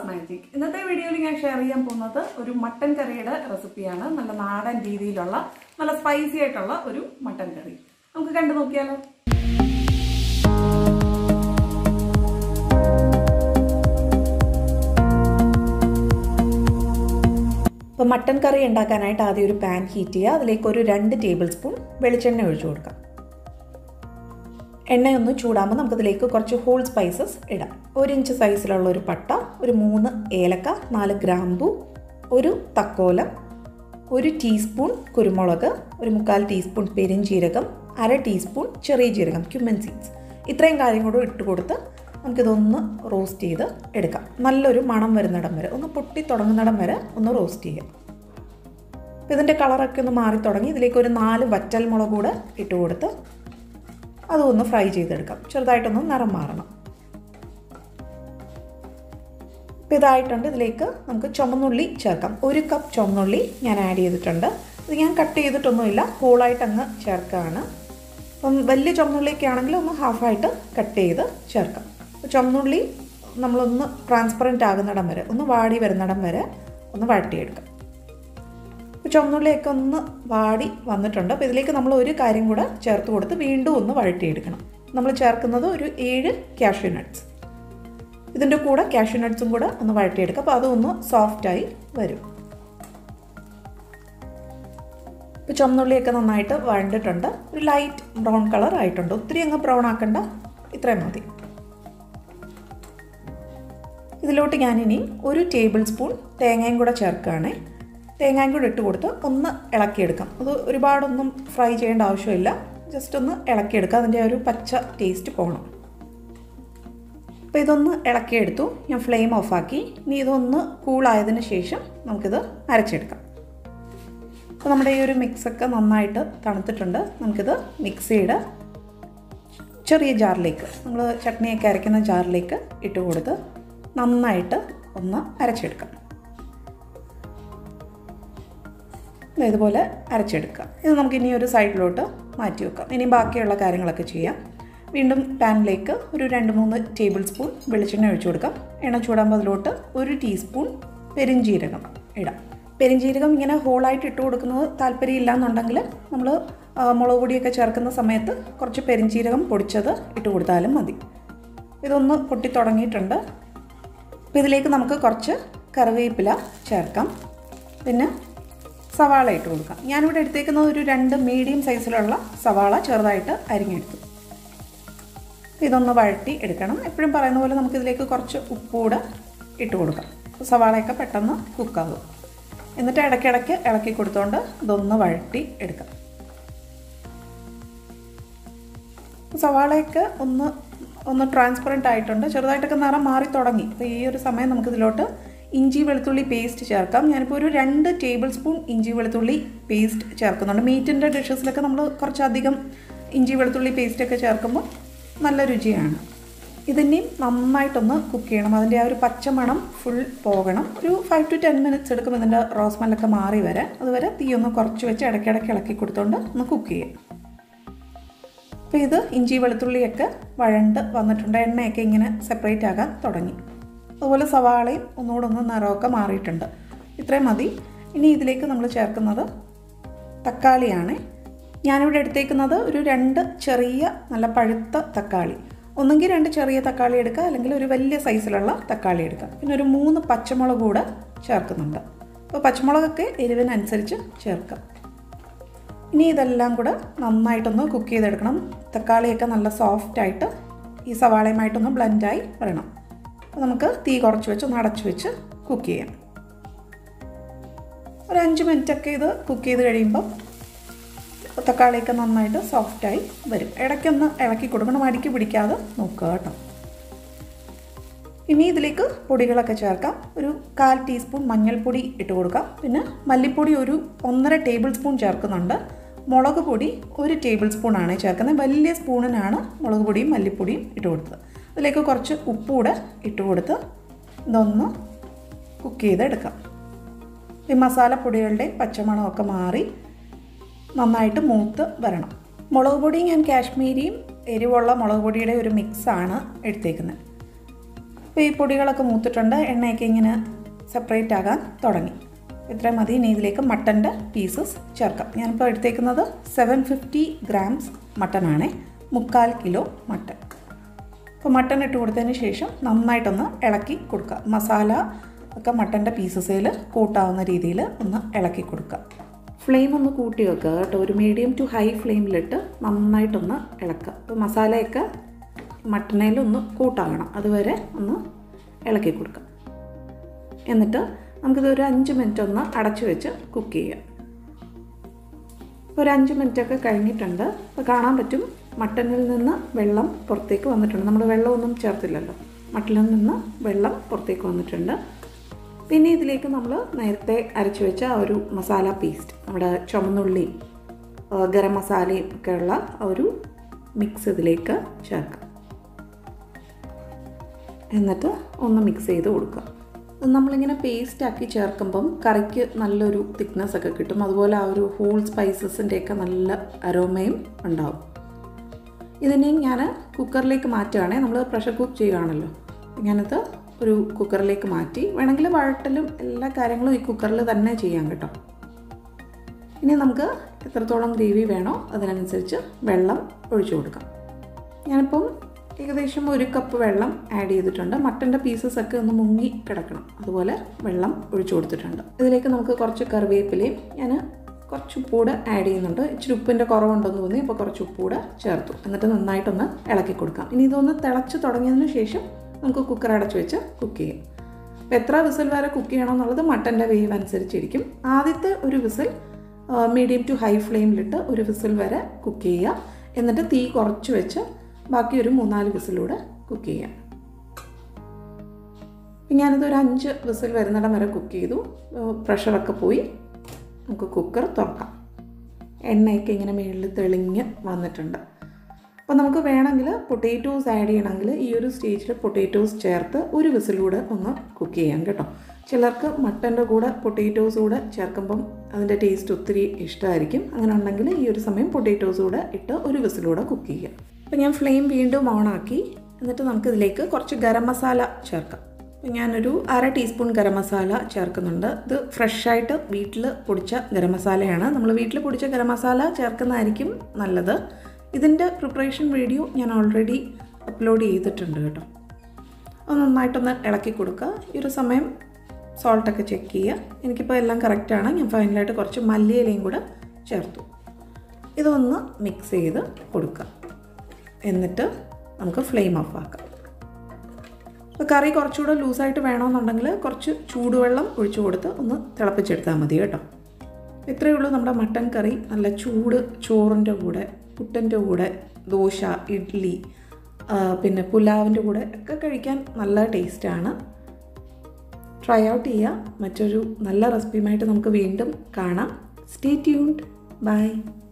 magic ഇന്നത്തെ വീഡിയോയിൽ ഞാൻ ഷെയർ ചെയ്യാൻ പോകുന്നത് ഒരു മട്ടൻ കറിയുടെ റെസിപ്പിയാണ് നല്ല നാടൻ രീതിയിലുള്ള നല്ല സ്പൈസി ആയിട്ടുള്ള ഒരു മട്ടൻ കറി നമുക്ക് കണ്ടു നോക്കിയാലോ അപ്പോൾ മട്ടൻ കറി ഉണ്ടാക്കാനായിട്ട് ആദ്യം ഒരു പാൻ ഹീറ്റ് ചെയ്യുക അതിലേക്ക് ഒരു രണ്ട് ടേബിൾ സ്പൂൺ വെളിച്ചെണ്ണ ഒഴിച്ചു കൊടുക്കാം എണ്ണയൊന്ന് ചൂടാകുമ്പോൾ നമുക്കതിലേക്ക് കുറച്ച് ഹോൾ സ്പൈസസ് ഇടാം ഒരു ഇഞ്ച് സൈസിലുള്ള ഒരു പട്ട ഒരു മൂന്ന് ഏലക്ക നാല് ഗ്രാമ്പു ഒരു തക്കോലം ഒരു ടീസ്പൂൺ കുരുമുളക് ഒരു മുക്കാൽ ടീസ്പൂൺ പെരിഞ്ജീരകം അര ടീസ്പൂൺ ചെറിയ ജീരകം ക്യുമൻ സീഡ്സ് ഇത്രയും കാര്യം കൂടെ ഇട്ട് കൊടുത്ത് നമുക്കിതൊന്ന് റോസ്റ്റ് ചെയ്ത് എടുക്കാം നല്ലൊരു മണം വരുന്നിടം വരെ ഒന്ന് പൊട്ടി തുടങ്ങുന്നിടം വരെ ഒന്ന് റോസ്റ്റ് ചെയ്യാം അപ്പോൾ ഇതിൻ്റെ കളറൊക്കെ ഒന്ന് മാറി തുടങ്ങി ഇതിലേക്ക് ഒരു നാല് വറ്റൽ മുളക് കൂടെ ഇട്ട് കൊടുത്ത് അതൊന്ന് ഫ്രൈ ചെയ്തെടുക്കാം ചെറുതായിട്ടൊന്ന് നിറം മാറണം അപ്പോൾ ഇതായിട്ടുണ്ട് ഇതിലേക്ക് നമുക്ക് ചുമന്നുള്ളി ചേർക്കാം ഒരു കപ്പ് ചുമന്നുള്ളി ഞാൻ ആഡ് ചെയ്തിട്ടുണ്ട് ഇത് ഞാൻ കട്ട് ചെയ്തിട്ടൊന്നുമില്ല ഹോളായിട്ട് അങ്ങ് ചേർക്കുകയാണ് അപ്പം വലിയ ചുമന്നുള്ളിയൊക്കെ ആണെങ്കിൽ ഒന്ന് ഹാഫായിട്ട് കട്ട് ചെയ്ത് ചേർക്കാം അപ്പോൾ ചുമന്നുള്ളി നമ്മളൊന്ന് ട്രാൻസ്പെറൻറ്റ് ആകുന്നിടം വരെ ഒന്ന് വാടി വരുന്നിടം വരെ ഒന്ന് വഴട്ടിയെടുക്കാം അപ്പോൾ ചുവന്നുള്ളിയൊക്കെ ഒന്ന് വാടി വന്നിട്ടുണ്ട് അപ്പോൾ ഇതിലേക്ക് നമ്മൾ ഒരു കാര്യം കൂടെ ചേർത്ത് കൊടുത്ത് വീണ്ടും ഒന്ന് വഴട്ടിയെടുക്കണം നമ്മൾ ചേർക്കുന്നത് ഒരു ഏഴ് കാഷ്യൂ നട്ട്സ് ഇതിൻ്റെ കൂടെ കാഷ്യൂ നട്ട്സും കൂടെ ഒന്ന് വഴട്ടിയെടുക്കുക അപ്പോൾ അതൊന്ന് സോഫ്റ്റായി വരും ഇപ്പോൾ ചുവന്നുള്ളിയൊക്കെ നന്നായിട്ട് വഴണ്ടിട്ടുണ്ട് ഒരു ലൈറ്റ് ബ്രൗൺ കളർ ആയിട്ടുണ്ട് ഒത്തിരി അങ്ങ് ബ്രൗൺ ആക്കണ്ട ഇത്രയും മതി ഇതിലോട്ട് ഞാനിനി ഒരു ടേബിൾ സ്പൂൺ തേങ്ങയും കൂടെ ചേർക്കുകയാണേ തേങ്ങയും കൂടെ ഇട്ട് കൊടുത്ത് ഒന്ന് ഇളക്കിയെടുക്കാം അത് ഒരുപാടൊന്നും ഫ്രൈ ചെയ്യേണ്ട ആവശ്യമില്ല ജസ്റ്റ് ഒന്ന് ഇളക്കിയെടുക്കുക അതിൻ്റെ ഒരു പച്ച ടേസ്റ്റ് പോകണം അപ്പോൾ ഇതൊന്ന് ഇളക്കിയെടുത്തു ഞാൻ ഫ്ലെയിം ഓഫാക്കി ഇനി ഇതൊന്ന് കൂളായതിന് ശേഷം നമുക്കിത് അരച്ചെടുക്കാം അപ്പോൾ നമ്മുടെ ഈ ഒരു മിക്സൊക്കെ നന്നായിട്ട് തണുത്തിട്ടുണ്ട് നമുക്കിത് മിക്സിയുടെ ചെറിയ ജാറിലേക്ക് നമ്മൾ ചട്നിയൊക്കെ അരയ്ക്കുന്ന ജാറിലേക്ക് ഇട്ട് കൊടുത്ത് നന്നായിട്ട് ഒന്ന് അരച്ചെടുക്കാം ഇതുപോലെ അരച്ചെടുക്കുക ഇത് നമുക്ക് ഇനി ഒരു സൈഡിലോട്ട് മാറ്റി വെക്കാം ഇനി ബാക്കിയുള്ള കാര്യങ്ങളൊക്കെ ചെയ്യാം വീണ്ടും പാനിലേക്ക് ഒരു രണ്ട് മൂന്ന് ടേബിൾ സ്പൂൺ വെളിച്ചെണ്ണ ഒഴിച്ചു കൊടുക്കാം എണ്ണ ചൂടാകുമ്പോൾ അതിലോട്ട് ഒരു ടീസ്പൂൺ പെരിഞ്ജീരകം ഇടാം പെരിഞ്ജീരകം ഇങ്ങനെ ഹോളായിട്ട് ഇട്ട് കൊടുക്കുന്നത് താല്പര്യമില്ല എന്നുണ്ടെങ്കിൽ നമ്മൾ മുളക് പൊടിയൊക്കെ ചേർക്കുന്ന സമയത്ത് കുറച്ച് പെരിഞ്ജീരകം പൊടിച്ചത് ഇട്ട് കൊടുത്താലും മതി ഇതൊന്ന് പൊട്ടി തുടങ്ങിയിട്ടുണ്ട് അപ്പോൾ ഇതിലേക്ക് നമുക്ക് കുറച്ച് കറിവേപ്പില ചേർക്കാം പിന്നെ സവാള ഇട്ട് കൊടുക്കാം ഞാനിവിടെ എടുത്തേക്കുന്നത് ഒരു രണ്ട് മീഡിയം സൈസിലുള്ള സവാള ചെറുതായിട്ട് അരിഞ്ഞെടുത്തു ഇതൊന്ന് വഴറ്റി എടുക്കണം എപ്പോഴും പറയുന്ന പോലെ നമുക്കിതിലേക്ക് കുറച്ച് ഉപ്പൂടെ ഇട്ട് കൊടുക്കാം സവാളയൊക്കെ പെട്ടെന്ന് കുക്കാകും എന്നിട്ട് ഇടയ്ക്കിടയ്ക്ക് ഇളക്കി കൊടുത്തുകൊണ്ട് ഇതൊന്ന് വഴറ്റി എടുക്കാം സവാളയൊക്കെ ഒന്ന് ഒന്ന് ട്രാൻസ്പെറൻ്റ് ആയിട്ടുണ്ട് ചെറുതായിട്ടൊക്കെ നിറം മാറി തുടങ്ങി അപ്പോൾ ഈ ഒരു സമയം നമുക്കിതിലോട്ട് ഇഞ്ചി വെളുത്തുള്ളി പേസ്റ്റ് ചേർക്കാം ഞാനിപ്പോൾ ഒരു രണ്ട് ടേബിൾ സ്പൂൺ ഇഞ്ചി വെളുത്തുള്ളി പേസ്റ്റ് ചേർക്കുന്നുണ്ട് മീറ്റിൻ്റെ ഡിഷസിലൊക്കെ നമ്മൾ കുറച്ചധികം ഇഞ്ചി വെളുത്തുള്ളി പേസ്റ്റൊക്കെ ചേർക്കുമ്പോൾ നല്ല രുചിയാണ് ഇതിനെയും നന്നായിട്ടൊന്ന് കുക്ക് ചെയ്യണം അതിൻ്റെ ആ ഒരു പച്ചമണം ഫുൾ പോകണം ഒരു ഫൈവ് ടു ടെൻ മിനിറ്റ്സ് എടുക്കും ഇതിൻ്റെ റോസ്മെല്ലൊക്കെ മാറി വരെ അതുവരെ തീ ഒന്ന് കുറച്ച് വെച്ച് ഇടയ്ക്കിടയ്ക്ക് ഇളക്കി കൊടുത്തുകൊണ്ട് ഒന്ന് കുക്ക് ചെയ്യാം അപ്പോൾ ഇത് ഇഞ്ചി വെളുത്തുള്ളിയൊക്കെ വഴണ്ട് വന്നിട്ടുണ്ട് എണ്ണയൊക്കെ ഇങ്ങനെ സെപ്പറേറ്റ് ആകാൻ തുടങ്ങി അതുപോലെ സവാളയും ഒന്നുകൂടെ ഒന്ന് നിറമൊക്കെ മാറിയിട്ടുണ്ട് ഇത്രയും മതി ഇനി ഇതിലേക്ക് നമ്മൾ ചേർക്കുന്നത് തക്കാളിയാണ് ഞാനിവിടെ എടുത്തേക്കുന്നത് ഒരു രണ്ട് ചെറിയ നല്ല പഴുത്ത തക്കാളി ഒന്നെങ്കിൽ രണ്ട് ചെറിയ തക്കാളി എടുക്കുക അല്ലെങ്കിൽ ഒരു വലിയ സൈസിലുള്ള തക്കാളി എടുക്കുക പിന്നെ ഒരു മൂന്ന് പച്ചമുളക് കൂടെ ചേർക്കുന്നുണ്ട് അപ്പോൾ പച്ചമുളകൊക്കെ എരിവിനനുസരിച്ച് ചേർക്കാം ഇനി ഇതെല്ലാം കൂടെ നന്നായിട്ടൊന്ന് കുക്ക് ചെയ്തെടുക്കണം തക്കാളിയൊക്കെ നല്ല സോഫ്റ്റായിട്ട് ഈ സവാളയുമായിട്ടൊന്ന് ബ്ലെൻഡായി വരണം അപ്പോൾ നമുക്ക് തീ കുറച്ച് വെച്ച് ഒന്ന് അടച്ചു വെച്ച് കുക്ക് ചെയ്യാം ഒരു അഞ്ച് മിനിറ്റൊക്കെ ഇത് കുക്ക് ചെയ്ത് കഴിയുമ്പം തക്കാളിയൊക്കെ നന്നായിട്ട് സോഫ്റ്റായി വരും ഇടയ്ക്കൊന്ന് ഇളക്കി കൊടുക്കണം അടിക്ക് പിടിക്കാതെ നോക്കുക കേട്ടോ ഇനി ഇതിലേക്ക് പൊടികളൊക്കെ ചേർക്കാം ഒരു കാൽ ടീസ്പൂൺ മഞ്ഞൾപ്പൊടി ഇട്ട് കൊടുക്കാം പിന്നെ മല്ലിപ്പൊടി ഒരു ഒന്നര ടേബിൾ സ്പൂൺ ചേർക്കുന്നുണ്ട് മുളക് പൊടി ഒരു ടേബിൾ സ്പൂണാണ് ചേർക്കുന്നത് വലിയ സ്പൂണിനാണ് മുളക് പൊടിയും മല്ലിപ്പൊടിയും ഇട്ട് കൊടുത്തത് അതിലേക്ക് കുറച്ച് ഉപ്പ് കൂടെ ഇട്ട് കൊടുത്ത് ഇതൊന്ന് കുക്ക് ചെയ്തെടുക്കാം ഈ മസാലപ്പൊടികളുടെയും പച്ചമണമൊക്കെ മാറി നന്നായിട്ട് മൂത്ത് വരണം മുളക് പൊടി ഞാൻ കാശ്മീരിയും എരിവുള്ള മുളക് പൊടിയുടെ ഒരു മിക്സാണ് എടുത്തേക്കുന്നത് അപ്പോൾ ഈ പൊടികളൊക്കെ മൂത്തിട്ടുണ്ട് എണ്ണയൊക്കെ ഇങ്ങനെ സെപ്പറേറ്റ് ആകാൻ തുടങ്ങി ഇത്രയും മതി ഇനി ഇതിലേക്ക് മട്ടൻ്റെ പീസസ് ചേർക്കാം ഞാനിപ്പോൾ എടുത്തേക്കുന്നത് സെവൻ ഫിഫ്റ്റി ഗ്രാംസ് മട്ടനാണ് മുക്കാൽ കിലോ മട്ടൻ അപ്പോൾ മട്ടൻ ഇട്ട് കൊടുത്തതിന് ശേഷം നന്നായിട്ടൊന്ന് ഇളക്കി കൊടുക്കുക മസാല ഒക്കെ മട്ടൻ്റെ പീസസിൽ കൂട്ടാവുന്ന രീതിയിൽ ഒന്ന് ഇളക്കി കൊടുക്കുക ഫ്ലെയിം ഒന്ന് കൂട്ടി വെക്കുക കേട്ടോ ഒരു മീഡിയം ടു ഹൈ ഫ്ലെയിമിലിട്ട് നന്നായിട്ടൊന്ന് ഇളക്കുക അപ്പോൾ മസാലയൊക്കെ മട്ടനയിലൊന്ന് കൂട്ടാകണം അതുവരെ ഒന്ന് ഇളക്കി കൊടുക്കുക എന്നിട്ട് നമുക്കിത് ഒരു അഞ്ച് മിനിറ്റ് ഒന്ന് അടച്ചു വെച്ച് കുക്ക് ചെയ്യാം ഒരു അഞ്ച് മിനിറ്റൊക്കെ കഴിഞ്ഞിട്ടുണ്ട് അപ്പോൾ കാണാൻ പറ്റും മട്ടനിൽ നിന്ന് വെള്ളം പുറത്തേക്ക് വന്നിട്ടുണ്ട് നമ്മൾ വെള്ളമൊന്നും ചേർത്തില്ലല്ലോ മട്ടനിൽ നിന്ന് വെള്ളം പുറത്തേക്ക് വന്നിട്ടുണ്ട് പിന്നെ ഇതിലേക്ക് നമ്മൾ നേരത്തെ അരച്ചു വെച്ച ആ ഒരു മസാല പേസ്റ്റ് നമ്മുടെ ചുമന്നുള്ളി ഗരം മസാലയും ഒക്കെ ഉള്ള ആ ഒരു മിക്സ് ഇതിലേക്ക് ചേർക്കാം എന്നിട്ട് ഒന്ന് മിക്സ് ചെയ്ത് കൊടുക്കുക നമ്മളിങ്ങനെ പേസ്റ്റ് ആക്കി ചേർക്കുമ്പം കറിക്ക് നല്ലൊരു തിക്നെസ് ഒക്കെ കിട്ടും അതുപോലെ ആ ഒരു ഹോൾ സ്പൈസസിൻ്റെയൊക്കെ നല്ല അരോമയും ഉണ്ടാവും ഇതിനെ ഞാൻ കുക്കറിലേക്ക് മാറ്റുകയാണെങ്കിൽ നമ്മൾ പ്രഷർ കുക്ക് ചെയ്യുകയാണല്ലോ ഞാനത് ഒരു കുക്കറിലേക്ക് മാറ്റി വേണമെങ്കിൽ വഴട്ടലും എല്ലാ കാര്യങ്ങളും ഈ കുക്കറിൽ തന്നെ ചെയ്യാം കേട്ടോ ഇനി നമുക്ക് എത്രത്തോളം ഗ്രേവി വേണോ അതിനനുസരിച്ച് വെള്ളം ഒഴിച്ചു കൊടുക്കാം ഞാനിപ്പം ഏകദേശം ഒരു കപ്പ് വെള്ളം ആഡ് ചെയ്തിട്ടുണ്ട് മട്ടൻ്റെ പീസസ് ഒക്കെ ഒന്ന് മുങ്ങി കിടക്കണം അതുപോലെ വെള്ളം ഒഴിച്ചു കൊടുത്തിട്ടുണ്ട് ഇതിലേക്ക് നമുക്ക് കുറച്ച് കറിവേപ്പിലയും ഞാൻ കുറച്ച് ഉപ്പൂടെ ആഡ് ചെയ്യുന്നുണ്ട് ഇച്ചിരി ഉപ്പിൻ്റെ കുറവുണ്ടെന്ന് തോന്നി അപ്പോൾ കുറച്ച് ഉപ്പൂടെ ചേർത്തു എന്നിട്ട് നന്നായിട്ടൊന്ന് ഇളക്കി കൊടുക്കാം ഇനി ഇതൊന്ന് തിളച്ച് തുടങ്ങിയതിന് ശേഷം നമുക്ക് കുക്കർ അടച്ച് വെച്ച് കുക്ക് ചെയ്യാം അപ്പോൾ എത്ര വിസിൽ വരെ കുക്ക് ചെയ്യണം എന്നുള്ളത് മട്ടൻ്റെ വേവ് അനുസരിച്ചിരിക്കും ആദ്യത്തെ ഒരു വിസിൽ മീഡിയം ടു ഹൈ ഫ്ലെയിമിലിട്ട് ഒരു വിസിൽ വരെ കുക്ക് ചെയ്യുക എന്നിട്ട് തീ കുറച്ച് വെച്ച് ബാക്കി ഒരു മൂന്നാല് വിസിലൂടെ കുക്ക് ചെയ്യാം ഞാനിത് ഒരു അഞ്ച് വിസിൽ വരുന്നിടം വരെ കുക്ക് ചെയ്തു പ്രഷറൊക്കെ പോയി നമുക്ക് കുക്കർ തുറക്കാം എണ്ണയൊക്കെ ഇങ്ങനെ മുകളിൽ തെളിഞ്ഞ് വന്നിട്ടുണ്ട് അപ്പോൾ നമുക്ക് വേണമെങ്കിൽ പൊട്ടേറ്റോസ് ആഡ് ചെയ്യണമെങ്കിൽ ഈ ഒരു സ്റ്റേജിൽ പൊട്ടേറ്റോസ് ചേർത്ത് ഒരു വിസിലൂടെ ഒന്ന് കുക്ക് ചെയ്യാം കേട്ടോ ചിലർക്ക് മട്ടൻ്റെ കൂടെ പൊട്ടേറ്റോസ് കൂടെ ചേർക്കുമ്പം അതിൻ്റെ ടേസ്റ്റ് ഒത്തിരി ഇഷ്ടമായിരിക്കും അങ്ങനെ ഉണ്ടെങ്കിൽ ഈ ഒരു സമയം പൊട്ടേറ്റോസ് കൂടെ ഇട്ട് ഒരു വിസിലൂടെ കുക്ക് ചെയ്യാം അപ്പോൾ ഞാൻ ഫ്ലെയിം വീണ്ടും ഓണാക്കി എന്നിട്ട് നമുക്കിതിലേക്ക് കുറച്ച് ഗരം മസാല ചേർക്കാം അപ്പോൾ ഞാനൊരു അര ടീസ്പൂൺ ഗരം മസാല ചേർക്കുന്നുണ്ട് ഇത് ഫ്രഷായിട്ട് വീട്ടിൽ പൊടിച്ച ഗരം മസാലയാണ് നമ്മൾ വീട്ടിൽ പൊടിച്ച ഗരം മസാല ചേർക്കുന്നതായിരിക്കും നല്ലത് ഇതിൻ്റെ പ്രിപ്പറേഷൻ വീഡിയോ ഞാൻ ഓൾറെഡി അപ്ലോഡ് ചെയ്തിട്ടുണ്ട് കേട്ടോ അത് നന്നായിട്ടൊന്ന് ഇളക്കി കൊടുക്കുക ഈ ഒരു സമയം സോൾട്ടൊക്കെ ചെക്ക് ചെയ്യുക എനിക്കിപ്പോൾ എല്ലാം കറക്റ്റാണ് ഞാൻ ഫൈനലായിട്ട് കുറച്ച് മല്ലിയിലയും കൂടെ ചേർത്തു ഇതൊന്ന് മിക്സ് ചെയ്ത് കൊടുക്കുക എന്നിട്ട് നമുക്ക് ഫ്ലെയിം ഓഫ് ആക്കാം അപ്പോൾ കറി കുറച്ചുകൂടെ ലൂസായിട്ട് വേണമെന്നുണ്ടെങ്കിൽ കുറച്ച് ചൂടുവെള്ളം ഒഴിച്ചു കൊടുത്ത് ഒന്ന് തിളപ്പിച്ചെടുത്താൽ മതി കേട്ടോ ഇത്രയേ ഉള്ളൂ നമ്മുടെ മട്ടൻ കറി നല്ല ചൂട് ചോറിൻ്റെ കൂടെ പുട്ടിൻ്റെ കൂടെ ദോശ ഇഡ്ഡലി പിന്നെ പുലാവിൻ്റെ കൂടെ ഒക്കെ കഴിക്കാൻ നല്ല ടേസ്റ്റാണ് ട്രൈ ഔട്ട് ചെയ്യുക മറ്റൊരു നല്ല റെസിപ്പിയുമായിട്ട് നമുക്ക് വീണ്ടും കാണാം സ്റ്റേ ട്യൂൺഡ് ബൈ